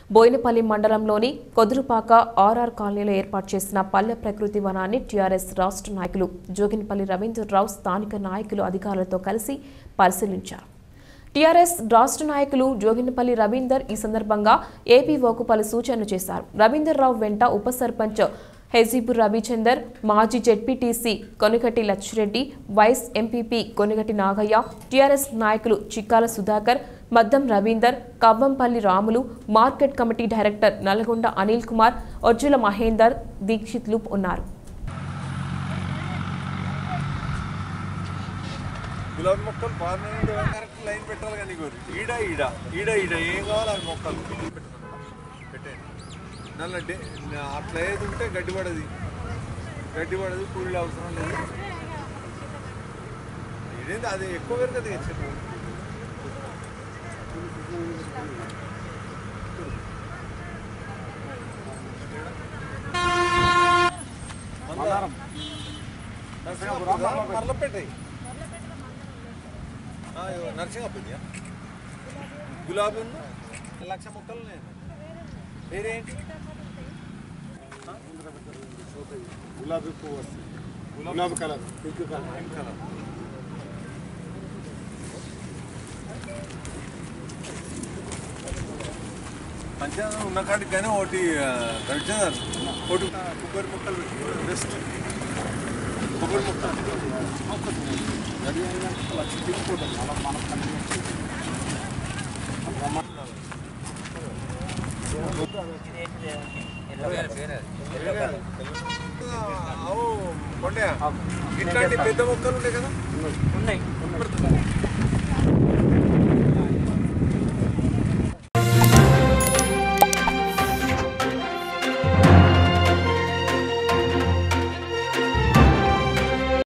బోయినపల్లి మండలంలోని కొదురుపాక ఆర్ఆర్ కాలనీలో ఏర్పాటు చేసిన పల్లె ప్రకృతి వనాన్ని టీఆర్ఎస్ రాష్ట్ర నాయకులు జోగినిపల్లి రవీంద్రరావు స్థానిక నాయకులు అధికారులతో కలిసి పరిశీలించారు టీఆర్ఎస్ రాష్ట్ర నాయకులు జోగినపల్లి రవీందర్ ఈ సందర్భంగా ఏపీఓకు పలు సూచనలు చేశారు రవీందర్ రావు వెంట ఉప సర్పంచ్ హెజీబుర్ రవిచందర్ మాజీ ZPTC Konigati Lachireddy vice MPP Konigati Nagaiah TRS నాయకులు Chikkala Sudhakar Maddam Ravinder Kavvampalli Ramulu market committee director Nalgonda Anil Kumar Ojjula Mahender దీక్షిత్లు ఉన్నారు గులాబీ మొక్కలు పర్మనెంట్ కరెక్ట్ లైన్ పెట్టాలి కానీ నీకు ఈడ ఈడ ఈడ ఈడ ఏం కావాలి అవి మొక్కలు పెట్టేయండి నల్ల డే అట్లా ఏది ఉంటే గడ్డి పడది గడ్డి పడదు కూలీలు అవసరం లేదు ఇదేంటి అది ఎక్కువ పేరు కదా చెప్పు మరలపెట్టాయి నరసింహపల్లి గులాబీ ఉంది లక్ష మొక్కలు నేను పేరేంటి గులాబీ పువ్వు వస్తుంది గులాబీ colour pink colour pink colour పంచాంగం ఉన్న కాడికి కానీ ఒకటి రవిచందర్ ఒకటి కొబ్బరి మొక్కలు పెట్టి బెస్ట్ కొబ్బరి మొక్కలు రెడీ అయిందంటే లక్ష తీసుకుంటాం మనం మనం కంటిన్యూ అవు కొండే ఇట్లాంటి పెద్ద మొక్కలు ఉంటాయి కదా ఉన్నాయి